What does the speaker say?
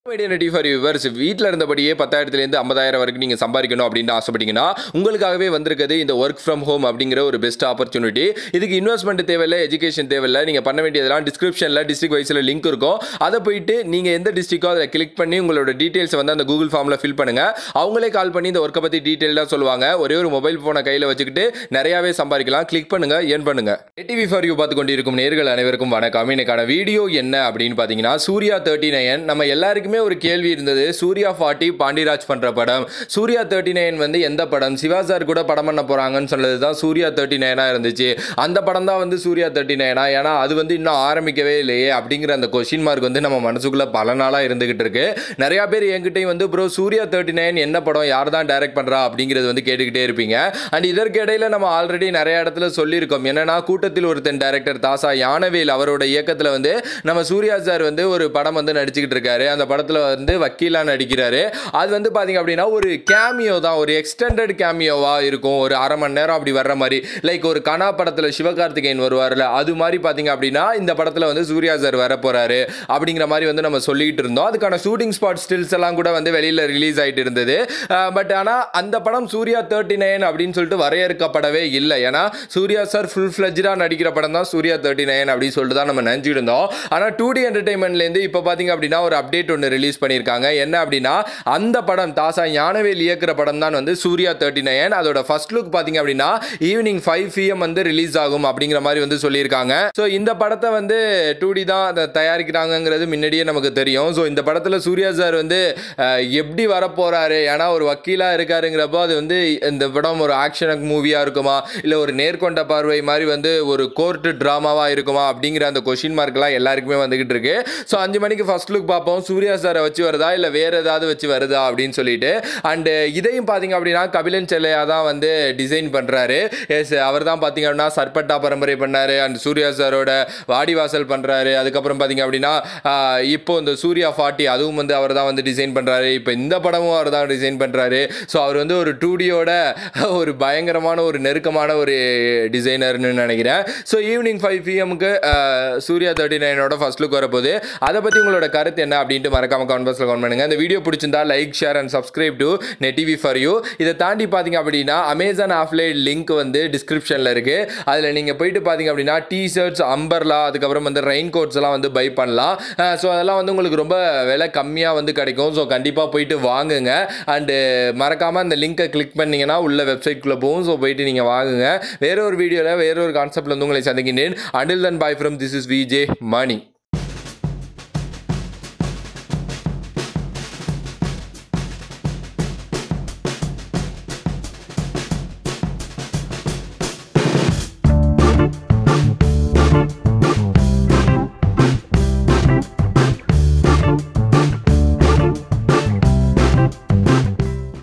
identity for viewers வீட்டில் இருந்தபடியே பத்தாயிரத்துலேருந்து ஐம்பதாயிரம் வரைக்கும் நீங்கள் சம்பாதிக்கணும் அப்படின்னு ஆசைப்பட்டீங்கன்னா உங்களுக்காகவே வந்திருக்குது இந்த ஒர்க் ஃப்ரம் ஹோம் அப்படிங்கிற ஒரு பெஸ்ட் ஆப்பர்ச்சுனிட்டி இதுக்கு இன்வெஸ்ட்மெண்ட் தேவையில்லை எஜுகேஷன் தேவையில்லை நீங்கள் பண்ண வேண்டியதெல்லாம் டிஸ்கிரிப்ஷனில் டிஸ்ட்ரிக் வைஸில் லிங்க் இருக்கும் அதை போயிட்டு நீங்கள் எந்த டிஸ்ட்ரிக்கோ அதை கிளிக் பண்ணி உங்களோட டீட்டெயில்ஸை வந்து அந்த கூகுள் ஃபார்மில் ஃபில் பண்ணுங்கள் அவங்களே கால் பண்ணி இந்த ஒர்க்கை பற்றி டீட்டெயிலாக சொல்லுவாங்க ஒரே ஒரு மொபைல் ஃபோனை கையில் வச்சுக்கிட்டு நிறையாவே சம்பாதிக்கலாம் கிளிக் பண்ணுங்க ஏர்ன் பண்ணுங்க டிவி ஃபார் யூ பார்த்து கொண்டிருக்கும் நேர்கள் அனைவருக்கும் வணக்கம் இன்னைக்கான வீடியோ என்ன அப்படின்னு பார்த்தீங்கன்னா சூர்யா தேர்ட்டி நைன் நம்ம எல்லாருக்குமே ஒரு கேள்வி இருந்தது சூர்யா ஃபார்ட்டி பாண்டிராஜ் பண்ற படம் சூர்யா தேர்ட்டி நைன் வந்து எந்த படம் சிவா சார் கூட படம் பண்ண போறாங்கன்னு சொன்னது தான் சூர்யா தேர்ட்டி நைனா இருந்துச்சு அந்த படம் தான் வந்து சூர்யா தேர்ட்டி நைனா ஏன்னா அது வந்து இன்னும் ஆரம்பிக்கவே இல்லையே அப்படிங்கிற அந்த கொஷின் மார்க் வந்து நம்ம மனசுக்குள்ள பல நாளாக இருந்துகிட்டு இருக்கு நிறைய பேர் என்கிட்டயும் வந்து ப்ரோ சூர்யா தேர்ட்டி நைன் என்ன படம் யார் தான் டைரக்ட் பண்றா அப்படிங்கிறது வந்து கேட்டுக்கிட்டே இருப்பீங்க அண்ட் இதற்கு இடையில நம்ம ஆல்ரெடி நிறைய இடத்துல சொல்லியிருக்கோம் என்னன்னா கூட்டத்தில் ஒருத்தன் டைரக்டர் தாசா யானவேல் அவரோட இயக்கத்தில் வந்து நம்ம சூர்யா சார் வந்து ஒரு படம் வந்து நடிச்சுக்கிட்டு இருக்காரு அந்த படத்தில் வந்து வக்கீலா நடிக்கிறாரு அது வந்து பார்த்தீங்க அப்படின்னா ஒரு கேமியோ தான் ஒரு எக்ஸ்டெண்டட் கேமியோவா இருக்கும் ஒரு அரை மணி நேரம் அப்படி வர்ற மாதிரி லைக் ஒரு கனா படத்தில் சிவகார்த்திகேயன் வருவார்ல அது மாதிரி பார்த்தீங்க அப்படின்னா இந்த படத்தில் வந்து சூர்யா சார் வர போறாரு அப்படிங்கிற மாதிரி வந்து நம்ம சொல்லிக்கிட்டு இருந்தோம் அதுக்கான ஷூட்டிங் ஸ்பாட் ஸ்டில்ஸ் எல்லாம் கூட வந்து வெளியில் ரிலீஸ் ஆகிட்டு இருந்தது பட் ஆனால் அந்த படம் சூர்யா தேர்ட்டி நைன் அப்படின்னு சொல்லிட்டு வரையறுக்கப்படவே இல்லை ஏன்னா சூர்யா சார் ஃபுல் ஃப்ளெஜ்டாக நடிக்கிற படம் தான் சூர்யா தேர்ட்டி நைன் அப்படின்னு சொல்லிட்டு தான் நம்ம நினச்சிட்டு இருந்தோம் ஆனால் டூ டி என்டர்டைன்மெண்ட்லேருந்து இப்போ பார்த்தீங்க அப்படின்னா ஒரு அப்டேட் ஒன்று ரிலீஸ் பண்ணியிருக்காங்க என்ன அப்படின்னா அந்த படம் தாசா ஞானவேல் இயக்குற படம் தான் வந்து சூர்யா தேர்ட்டி நைன் அதோட ஃபர்ஸ்ட் லுக் பார்த்தீங்க அப்படின்னா ஈவினிங் ஃபைவ் பிஎம் வந்து ரிலீஸ் ஆகும் அப்படிங்கிற மாதிரி வந்து சொல்லியிருக்காங்க ஸோ இந்த படத்தை வந்து டூ டி தான் அதை தயாரிக்கிறாங்கங்கிறது முன்னாடியே நமக்கு தெரியும் ஸோ இந்த படத்தில் சூர்யா சார் வந்து அஹ், எப்படி வரப்போறாரு ஏன்னா ஒரு வக்கீலாக இருக்காருங்கிறப்போ அது வந்து இந்த படம் ஒரு ஆக்ஷன் மூவியாக இருக்குமா இல்லை ஒரு நேர்கொண்ட பார்வை மாதிரி வந்து ஒரு கோர்ட்டு ட்ராமாவாக இருக்குமா அப்படிங்கிற அந்த கொஷின் மார்க்லாம் எல்லாருக்குமே வந்துகிட்டு இருக்கு ஸோ அஞ்சு மணிக்கு ஃபர்ஸ்ட் லுக் பார்ப்போம் சூர்யா சாரை வச்சு வருதா இல்லை வேற ஏதாவது வச்சு வருதா அப்படின்னு சொல்லிட்டு அண்டு இதையும் பார்த்தீங்க அப்படின்னா கபிலன் செல்லையா தான் வந்து டிசைன் பண்ணுறாரு எஸ் அவர் தான் பார்த்தீங்க அப்படின்னா சர்பட்டா பரம்பரை பண்ணாரு அண்ட் சூர்யா சாரோட வாடிவாசல் பண்ணுறாரு அதுக்கப்புறம் பார்த்தீங்க அப்படின்னா ஆஹ், இப்போ இந்த சூர்யா ஃபார்ட்டி அதுவும் வந்து அவர் தான் வந்து டிசைன் பண்ணுறாரு இப்போ இந்த படமும் அவர் தான் டிசைன் பண்ணுறாரு ஸோ அவர் வந்து ஒரு டூடியோட ஒரு பயங்கரமான ஒரு நெருக்கமான ஒரு டிசைனர்னு நினைக்கிறேன் ஸோ ஈவினிங் ஃபைவ் பிஎம்க்கு சூர்யா தேர்ட்டி நைனோட ஃபர்ஸ்ட் லுக் வரப்போகுது அதை பற்றி உங்களோட கருத்து என்ன அப்படின்ட்டு மறக்காம கமெண்ட் பாக்ஸில் கமெண்ட் பண்ணுங்க இந்த வீடியோ பிடிச்சிருந்தா like share and subscribe to Net TV for you இதை தாண்டி பார்த்தீங்க அப்படின்னா அமேசான் ஆஃப்லைன் லிங்க் வந்து டிஸ்கிரிப்ஷனில் இருக்குது அதில் நீங்கள் போயிட்டு பார்த்தீங்க அப்படின்னா டிஷர்ட்ஸ் அம்பர்லா அதுக்கப்புறம் வந்து ரெயின் கோட்ஸ் எல்லாம் வந்து பை பண்ணலாம் ஸோ அதெல்லாம் வந்து உங்களுக்கு ரொம்ப விலை கம்மியாக வந்து கிடைக்கும் ஸோ கண்டிப்பாக போயிட்டு வாங்குங்க அண்டு மறக்காமல் அந்த லிங்கை கிளிக் பண்ணீங்கன்னா உள்ள வெப்சைட்குள்ளே போகும் ஸோ போயிட்டு நீங்கள் வாங்குங்க வேற ஒரு வீடியோவில் வேற ஒரு கான்செப்ட்ல வந்து உங்களை சந்திக்கின்றேன் until then bye from this is VJ money